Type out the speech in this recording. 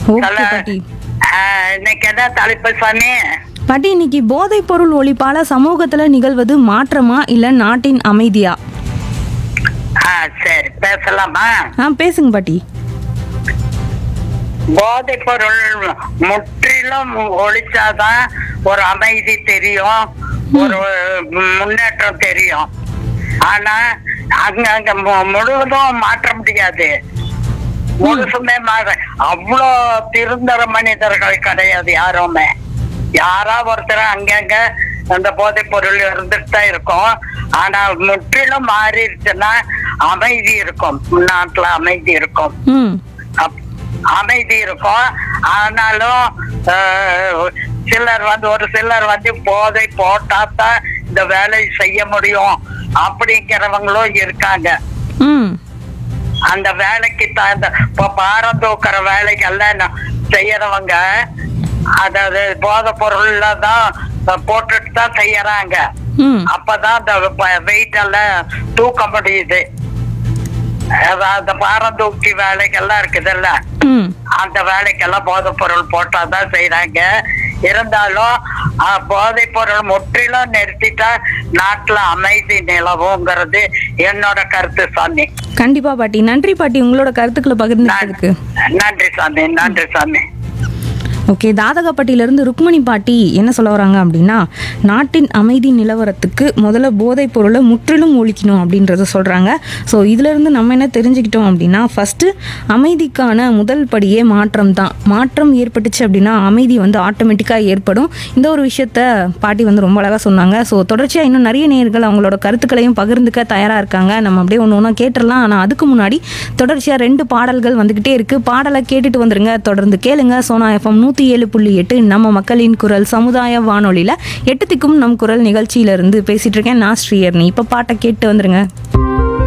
okay சொல்ல- பாட்டி ஆ, இன்னைக்கு என்ன தலைப்பு சாமி பாட்டி இன்னைக்கு போதைப் பொருள் ஒழிப்பால சமூகத்துல நிகழ்வது மாற்றமா இல்ல நாட்டின் அமைதியா ஆ சரி பேசலாமா ஆ பேசுங்க பாட்டி போதைப் பொருள் முற்றிலும் ஒழிச்சாதான் ஒரு அமைதி தெரியும் ஒரு முன்னேற்றம் தெரியும் ஆனா அங்க அங்க மு- முழுவதும் மாற்ற முடியாது முழுசுமே மாற அவ்வளோ திருந்தர மனிதர்கள் கிடையாது யாருமே யாரா ஒருத்தர் அங்கங்க அந்த போதைப் பொருள் இருந்துட்டு தான் இருக்கும் ஆனா முற்றிலும் மாறிடுச்சுன்னா அமைதி இருக்கும் நாட்டுல அமைதி இருக்கும் ம் அப்- அமைதி இருக்கும் ஆனாலும் ஆஹ், சிலர் வந்து ஒரு சிலர் வந்து போதை போட்டா தான் இந்த வேலையை செய்ய முடியும் அப்படிங்கிறவங்களும் இருக்காங்க ம் அந்த வேலைக்கு தகுந்த இப்போ பாரம் தூக்குற வேலைகள்லாம் ந- செய்யறவங்க அதாவது போதை பொருள்ல தான் போட்டுட்டு தான் செய்யறாங்க ம் அப்பதான் அந்த வெயிட் எல்லாம் தூக்க முடியுது அதாவது அந்த பாரம் தூக்கி வேலைகள்லாம் இருக்குதுல்ல ம் அந்த வேலைக்கெல்லாம் போதைப் பொருள் போட்டாதான் செய்யறாங்க இருந்தாலும் அஹ், போதைப் பொருள் முற்றிலும் நிறுத்திட்டா நாட்டுல அமைதி நிலவுங்கிறது என்னோட கருத்து சாமி கண்டிப்பா பாட்டி நன்றி பாட்டி உங்களோட கருத்துக்களை பகிர்ந்துக்கிறதுக்கு நன்றி சாமி நன்றி சாமி ஓகே தாதகப்பட்டியிலேருந்து ருக்மணி பாட்டி என்ன சொல்ல வராங்க அப்படின்னா நாட்டின் அமைதி நிலவரத்துக்கு முதல்ல போதைப் பொருளை முற்றிலும் ஒழிக்கணும் அப்படின்றத சொல்கிறாங்க ஸோ இதிலிருந்து நம்ம என்ன தெரிஞ்சுக்கிட்டோம் அப்படின்னா ஃபஸ்ட்டு அமைதிக்கான முதல் படியே மாற்றம் தான் மாற்றம் ஏற்பட்டுச்சு அப்படின்னா அமைதி வந்து ஆட்டோமேட்டிக்காக ஏற்படும் இந்த ஒரு விஷயத்த பாட்டி வந்து ரொம்ப அழகாக சொன்னாங்க ஸோ தொடர்ச்சியாக இன்னும் நிறைய நேர்கள் அவங்களோட கருத்துக்களையும் பகிர்ந்துக்க தயாராக இருக்காங்க நம்ம அப்படியே ஒன்று ஒன்றா கேட்டுடலாம் ஆனால் அதுக்கு முன்னாடி தொடர்ச்சியாக ரெண்டு பாடல்கள் வந்துக்கிட்டே இருக்குது பாடலை கேட்டுட்டு வந்துருங்க தொடர்ந்து கேளுங்க சோனா எஃப்எம் நூற்றி ஏழு புள்ளி எட்டு நம்ம மக்களின் குரல் சமுதாய வானொலியில் எட்டு திக்கும் நம் குரல் நிகழ்ச்சியிலிருந்து பேசிகிட்டு இருக்கேன் நான் ஸ்ரீயர்னி இப்போ பாட்டை கேட்டு வந்துருங்க